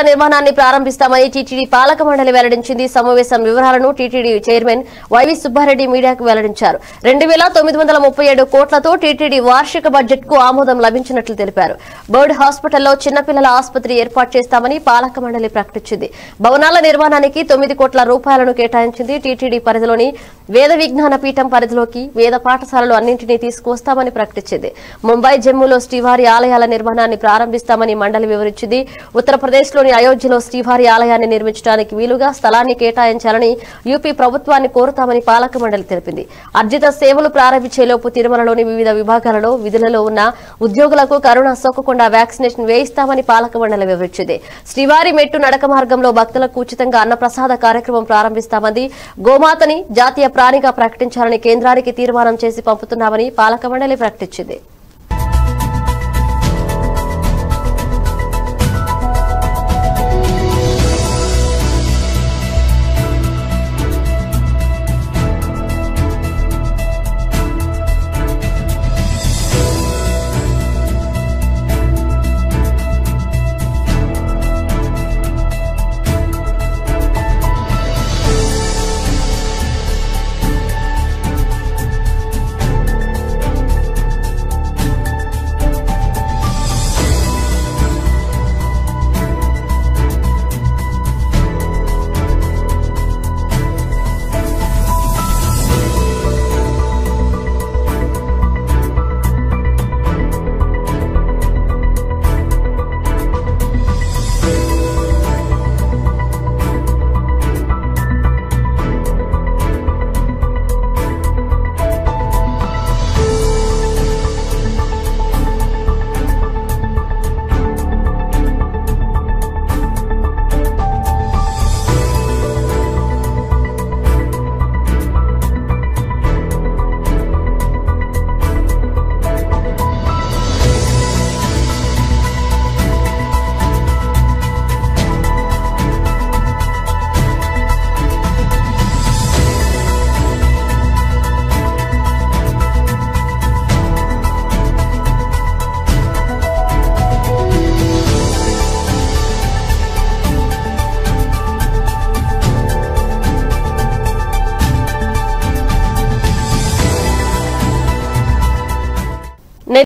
నిర్మాణాన్ని ప్రారంభిస్తామని టీటీడీ పాలక మండలి వెల్లడించింది సమావేశం వివరాలను టీటీడీ చైర్మన్ వైవి సుబ్బారెడ్డి మీడియాకు వెల్లడించారు రెండు వేల తొమ్మిది వందల ముప్పై ఏడు కోట్లతో టీటీడీ వార్షిక బడ్జెట్ కు ఆమోదం లభించినట్లు తెలిపారు బర్డ్ హాస్పిటల్లో చిన్నపిల్లల ఆసుపత్రి ఏర్పాటు చేస్తామని పాలక మండలి ప్రకటించింది భవనాల నిర్మాణానికి తొమ్మిది కోట్ల రూపాయలను కేటాయించింది టీటీడీ పరిధిలోని వేద విజ్ఞాన పీఠం పరిధిలోకి వేద పాఠశాలలు అన్నింటినీ తీసుకువస్తామని ప్రకటించింది ముంబై జమ్మూలో శ్రీవారి ఆలయాల నిర్మాణాన్ని ప్రారంభిస్తామని మండలి వివరించింది ఉత్తరప్రదేశ్లోని అయోధ్యలో శ్రీవారి ఆలయాన్ని నిర్మించడానికి వీలుగా స్థలాన్ని కేటాయించాలని యూపీ ప్రభుత్వాన్ని కోరుతామని పాలక మండలి తెలిపింది అర్జిత సేవలు ప్రారంభించేలోపు తిరుమలలోని వివిధ విభాగాలలో విధులలో ఉన్న ఉద్యోగులకు కరోనా సోకకుండా వ్యాక్సినేషన్ వేయిస్తామని పాలక మండలి వివరించింది శ్రీవారి మెట్టు నడక మార్గంలో భక్తులకు ఉచితంగా అన్నప్రసాద కార్యక్రమం ప్రారంభిస్తామని గోమాతని జాతీయ ప్రాణిగా ప్రకటించాలని కేంద్రానికి తీర్మానం చేసి పంపుతున్నామని పాలక మండలి ప్రకటించింది